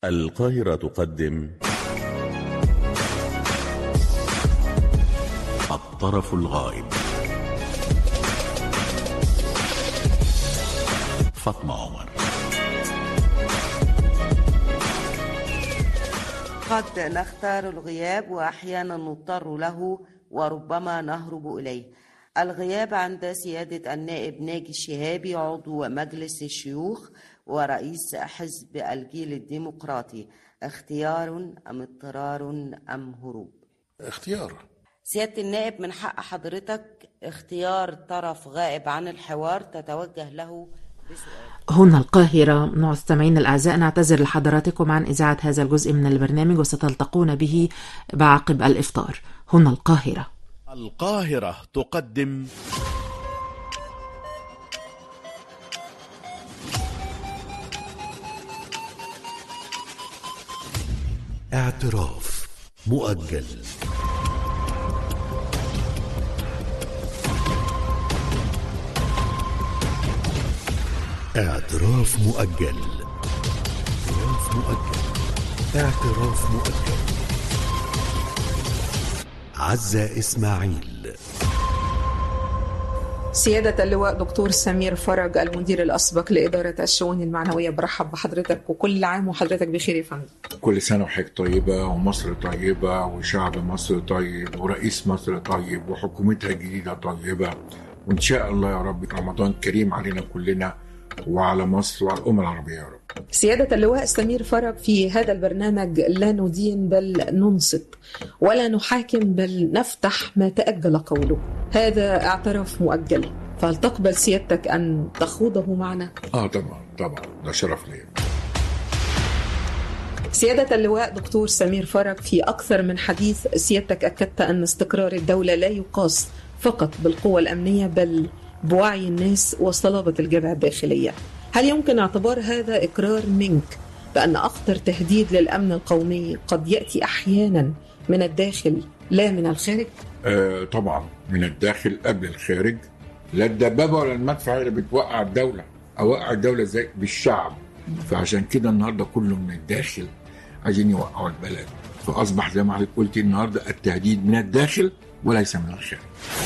القاهرة تقدم الطرف الغائب فاطمة عمر قد نختار الغياب واحيانا نضطر له وربما نهرب اليه الغياب عند سياده النائب ناجي الشهابي عضو مجلس الشيوخ ورئيس حزب الجيل الديمقراطي اختيار ام اضطرار ام هروب اختيار سياده النائب من حق حضرتك اختيار طرف غائب عن الحوار تتوجه له بسؤال هنا القاهرة مستمعينا الأعزاء نعتذر لحضراتكم عن إذاعة هذا الجزء من البرنامج وستلتقون به بعقب الإفطار هنا القاهرة القاهرة تقدم اعتراف مؤجل اعتراف مؤجل اعتراف مؤجل اعتراف مؤجل عزة إسماعيل سيادة اللواء دكتور سمير فرج المدير الأسبق لإدارة الشؤون المعنوية برحب بحضرتك وكل عام وحضرتك بخير يا فندم كل سنة وحضرتك طيبة ومصر طيبة وشعب مصر طيب ورئيس مصر طيب وحكومتها الجديدة طيبة وإن شاء الله يا رب رمضان كريم علينا كلنا وعلى مصر وعلى الأمة العربية يا رب سيادة اللواء سمير فرج في هذا البرنامج لا ندين بل ننصت ولا نحاكم بل نفتح ما تأجل قوله هذا اعتراف مؤجل فهل تقبل سيادتك أن تخوضه معنا؟ آه طبعا طبعا ده شرف ليا سيادة اللواء دكتور سمير فرج في أكثر من حديث سيادتك أكدت أن استقرار الدولة لا يقاس فقط بالقوى الأمنية بل بوعي الناس وصلابة الجبهة الداخلية هل يمكن اعتبار هذا إقرار منك بأن أخطر تهديد للأمن القومي قد يأتي أحيانا من الداخل لا من الخارج؟ آه طبعا من الداخل قبل الخارج لا الدبابة ولا المدفع اللي بتوقع الدولة أوقع الدولة ازاي بالشعب فعشان كده النهارده كله من الداخل عايزين يوقعوا البلد فأصبح زي ما حضرتك قلتي النهارده التهديد من الداخل وليس من الخارج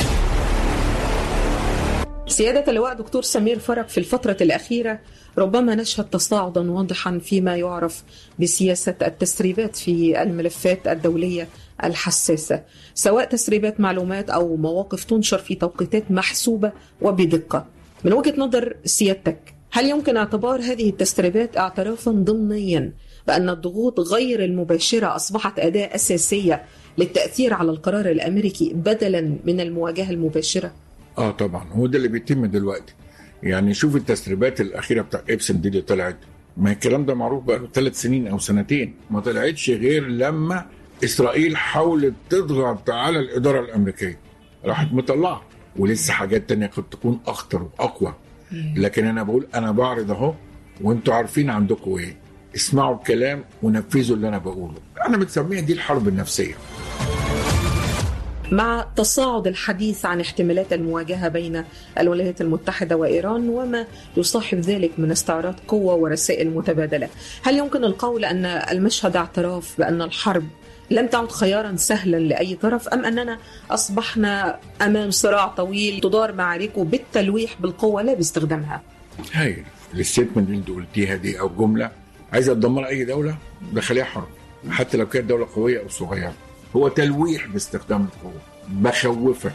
سيادة اللواء دكتور سمير فرج في الفترة الأخيرة ربما نشهد تصاعدا واضحا فيما يعرف بسياسة التسريبات في الملفات الدولية الحساسة سواء تسريبات معلومات أو مواقف تنشر في توقيتات محسوبة وبدقة من وجهة نظر سيادتك هل يمكن اعتبار هذه التسريبات اعترافا ضمنيا بأن الضغوط غير المباشرة أصبحت أداة أساسية للتأثير على القرار الأمريكي بدلا من المواجهة المباشرة؟ اه طبعا هو ده اللي بيتم دلوقتي يعني شوف التسريبات الاخيره بتاع ابسن دي اللي طلعت ما الكلام ده معروف بقى له ثلاث سنين او سنتين ما طلعتش غير لما اسرائيل حاولت تضغط على الاداره الامريكيه راحت مطلعه ولسه حاجات تانية قد تكون اخطر واقوى لكن انا بقول انا بعرض اهو وانتوا عارفين عندكم ايه اسمعوا الكلام ونفذوا اللي انا بقوله انا بتسميها دي الحرب النفسيه مع تصاعد الحديث عن احتمالات المواجهة بين الولايات المتحدة وإيران وما يصاحب ذلك من استعراض قوة ورسائل متبادلة هل يمكن القول أن المشهد اعتراف بأن الحرب لم تعد خيارا سهلا لأي طرف أم أننا أصبحنا أمام صراع طويل تدار معاركه بالتلويح بالقوة لا باستخدامها هاي الستمنت اللي انت قلتيها دي او جمله عايزه تدمر اي دوله دخليها حرب حتى لو كانت دوله قويه او صغيره هو تلويح باستخدام القوه بخوفك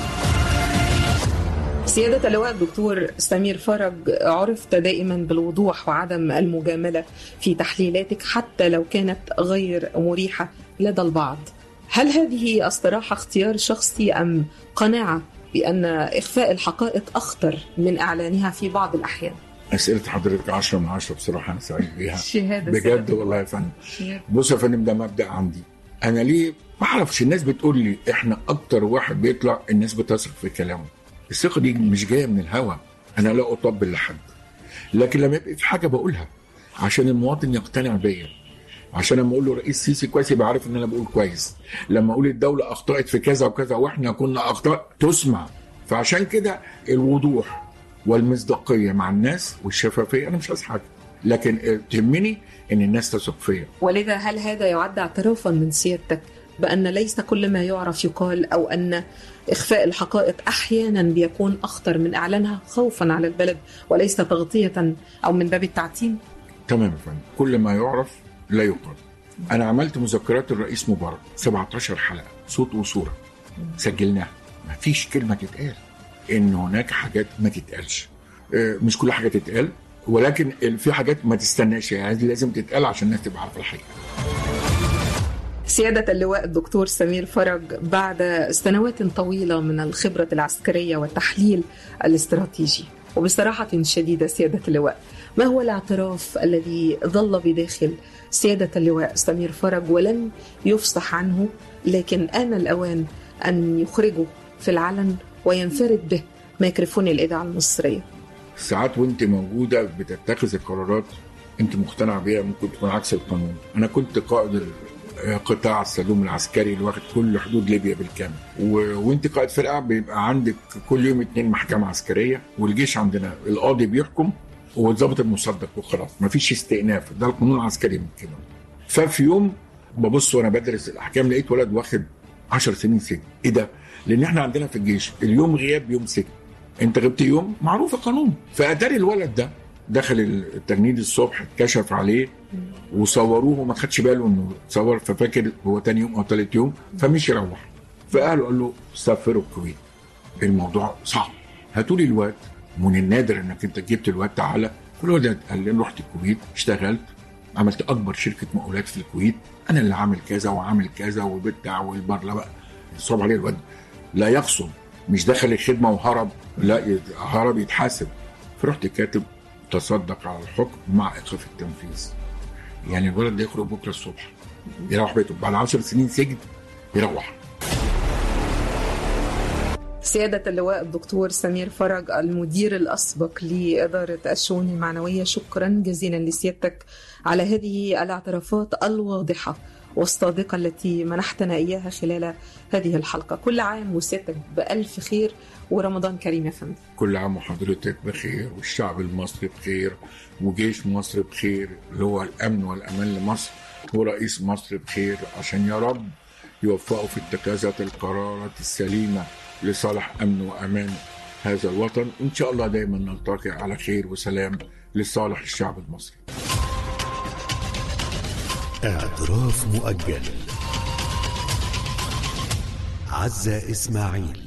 سيادة اللواء الدكتور سمير فرج عرفت دائما بالوضوح وعدم المجاملة في تحليلاتك حتى لو كانت غير مريحة لدى البعض هل هذه الصراحة اختيار شخصي أم قناعة بأن إخفاء الحقائق أخطر من إعلانها في بعض الأحيان اسئله حضرتك 10 من 10 بصراحه انا سعيد بيها شهادة بجد والله يا فندم شهادة. بص يا فندم ده مبدا عندي انا ليه ما اعرفش الناس بتقول لي احنا اكتر واحد بيطلع الناس بتثق في كلامه الثقه دي مش جايه من الهوا انا لا اطبل لحد لكن لما يبقى في حاجه بقولها عشان المواطن يقتنع بيا عشان لما اقول له رئيس سيسي كويس يبقى عارف ان انا بقول كويس لما اقول الدوله اخطات في كذا وكذا واحنا كنا اخطاء تسمع فعشان كده الوضوح والمصداقيه مع الناس والشفافيه انا مش عايز حاجه لكن آه، تهمني ان الناس تثق فيا ولذا هل هذا يعد اعترافا من سيادتك بأن ليس كل ما يعرف يقال أو أن إخفاء الحقائق أحيانا بيكون أخطر من إعلانها خوفا على البلد وليس تغطية أو من باب التعتيم تمام يا فندم كل ما يعرف لا يقال انا عملت مذكرات الرئيس مبارك 17 حلقه صوت وصوره سجلناها ما فيش كلمه تتقال ان هناك حاجات ما تتقالش آه، مش كل حاجه تتقال ولكن ال- في حاجات ما تستناش يعني لازم تتقال عشان الناس تبقى عارفه الحقيقه سيادة اللواء الدكتور سمير فرج بعد سنوات طويلة من الخبرة العسكرية والتحليل الاستراتيجي وبصراحة شديدة سيادة اللواء ما هو الاعتراف الذي ظل بداخل سيادة اللواء سمير فرج ولم يفصح عنه لكن آن الأوان أن يخرجه في العلن وينفرد به ميكروفون الإذاعة المصرية ساعات وانت موجوده بتتخذ القرارات انت مقتنع بيها ممكن تكون عكس القانون انا كنت قائد ال- قطاع السلوم العسكري اللي واخد كل حدود ليبيا بالكامل و... وانت قائد فرقه بيبقى عندك كل يوم اتنين محكمه عسكريه والجيش عندنا القاضي بيحكم والضابط المصدق وخلاص مفيش استئناف ده القانون العسكري من كده ففي يوم ببص وانا بدرس الاحكام لقيت ولد واخد 10 سنين سجن ايه ده؟ لان احنا عندنا في الجيش اليوم غياب يوم سجن انت غبت يوم معروف القانون فاتاري الولد ده دخل التجنيد الصبح اتكشف عليه وصوروه وما خدش باله انه صور ففاكر هو تاني يوم او تالت يوم فمشي يروح فقالوا قال له سافروا الكويت الموضوع صعب هاتوا لي الواد من النادر انك انت جبت الواد تعالى فالواد قال لي رحت الكويت اشتغلت عملت اكبر شركه مقاولات في الكويت انا اللي عامل كذا وعامل كذا وبتاع والبر لا بقى صعب عليه الواد لا يقصد مش دخل الخدمه وهرب لا يت- هرب يتحاسب فرحت كاتب تصدق على الحكم مع ايقاف التنفيذ يعني الولد ده يخرج بكره الصبح يروح بيته بعد 10 سنين سجن يروح سيادة اللواء الدكتور سمير فرج المدير الأسبق لإدارة الشؤون المعنوية شكرا جزيلا لسيادتك على هذه الاعترافات الواضحة والصادقة التي منحتنا إياها خلال هذه الحلقة كل عام وسيادتك بألف خير ورمضان كريم يا فندم كل عام وحضرتك بخير والشعب المصري بخير وجيش مصر بخير اللي هو الامن والامان لمصر ورئيس مصر بخير عشان يا رب يوفقوا في اتخاذات القرارات السليمه لصالح امن وامان هذا الوطن ان شاء الله دايما نلتقي على خير وسلام لصالح الشعب المصري اعتراف مؤجل عزة إسماعيل